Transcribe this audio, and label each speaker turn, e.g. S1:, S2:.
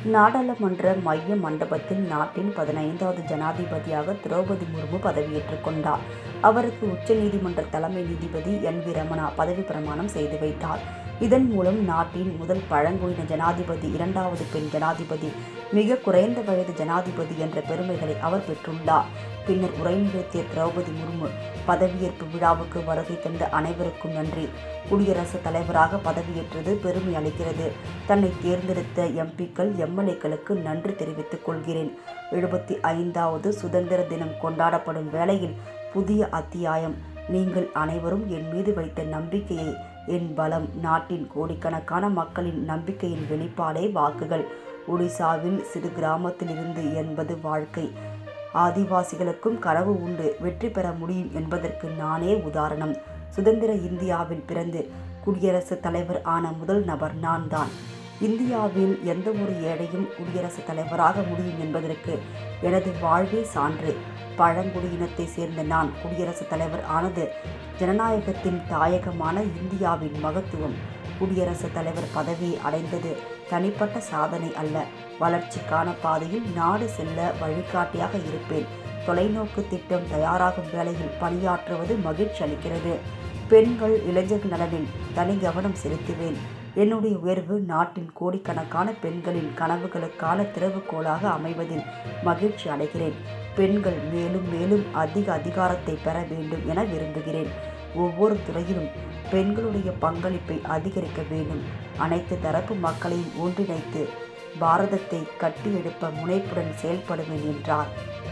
S1: நாடாளுமன்ற மைய மண்டபத்தில் நாட்டின் பதினைந்தாவது ஜனாதிபதியாக திரௌபதி முர்மு பதவியேற்றுக் கொண்டார். அவருக்கு உச்சநீதிமன்ற தலைமை நீதிபதி என். வி. ரமணா பதவி பிரமாணம் செய்து வைத்தார். இதன் மூலம் நாட்டின் முதல் பழங்குடியின ஜனாதிபதி, இரண்டாவது பெண் ஜனாதிபதி, மிக குறைந்த வயது ஜனாதிபதி என்ற பெருமைகளை அவர் பெற்றுள்ளார். பின்னர் உரை நிகழ்த்திய திரௌபதி முர்மு, பதவியேற்பு விழாவுக்கு வருகை தந்த அனைவருக்கும் நன்றி. குடியரசுத் தலைவராக பதவியேற்றது பெருமை அளிக்கிறது. தன்னை தேர்ந்தெடுத்த எம். பி.க்கள், எம். எல். ஏ.க்களுக்கு நன்றி தெரிவித்துக் கொள்கிறேன். எழுபத்து ஐந்தாவது சுதந்திர தினம் கொண்டாடப்படும் வேளையில் புதிய அத்தியாயம். நீங்கள் அனைவரும் என் மீது வைத்த நம்பிக்கையே என் பலம். நாட்டின் கோடிக்கணக்கான மக்களின் நம்பிக்கையின் வெளிப்பாடே வாக்குகள். ஒடிசாவில் சிறு கிராமத்தில் இருந்து என்பது வாழ்க்கை. ஆதிவாசிகளுக்கும் கனவு உண்டு வெற்றி பெற முடியும் என்பதற்கு நானே உதாரணம். சுதந்திர இந்தியாவில் பிறந்து குடியரசுத் தலைவர் ஆன முதல் நபர் நான் தான். இந்தியாவில் எந்தவொரு ஏழையும் குடியரசுத் தலைவராக முடியும் என்பதற்கு எனது வாழ்வே சான்று. பழங்குடியினத்தை சேர்ந்த நான் குடியரசுத் தலைவர் ஆனது ஜனநாயகத்தின் தாயகமான இந்தியாவின் மகத்துவம். குடியரசுத் தலைவர் பதவியை அடைந்தது தனிப்பட்ட சாதனை அல்ல. வளர்ச்சிக்கான பாதையில் நாடு செல்ல வழிகாட்டியாக இருப்பேன். தொலைநோக்கு திட்டம் தயாராகும் வேளையில் பணியாற்றுவது மகிழ்ச்சி அளிக்கிறது. பெண்கள், இளைஞர்கள் நலனில் தனி கவனம் செலுத்துவேன். என்னுடைய உயர்வு நாட்டின் கோடிக்கணக்கான பெண்களின் கனவுகளுக்கான திறவுகோலாக அமைவதில் மகிழ்ச்சி அடைகிறேன். பெண்கள் மேலும் மேலும் அதிக அதிகாரத்தை பெற வேண்டும் என விரும்புகிறேன். ஒவ்வொரு துறையிலும் பெண்களுடைய பங்களிப்பை அதிகரிக்க வேண்டும். அனைத்து தரப்பு மக்களையும் ஒன்றிணைத்து பாரதத்தை கட்டியெழுப்ப முனைப்புடன் செயல்படுவேன் என்றார்.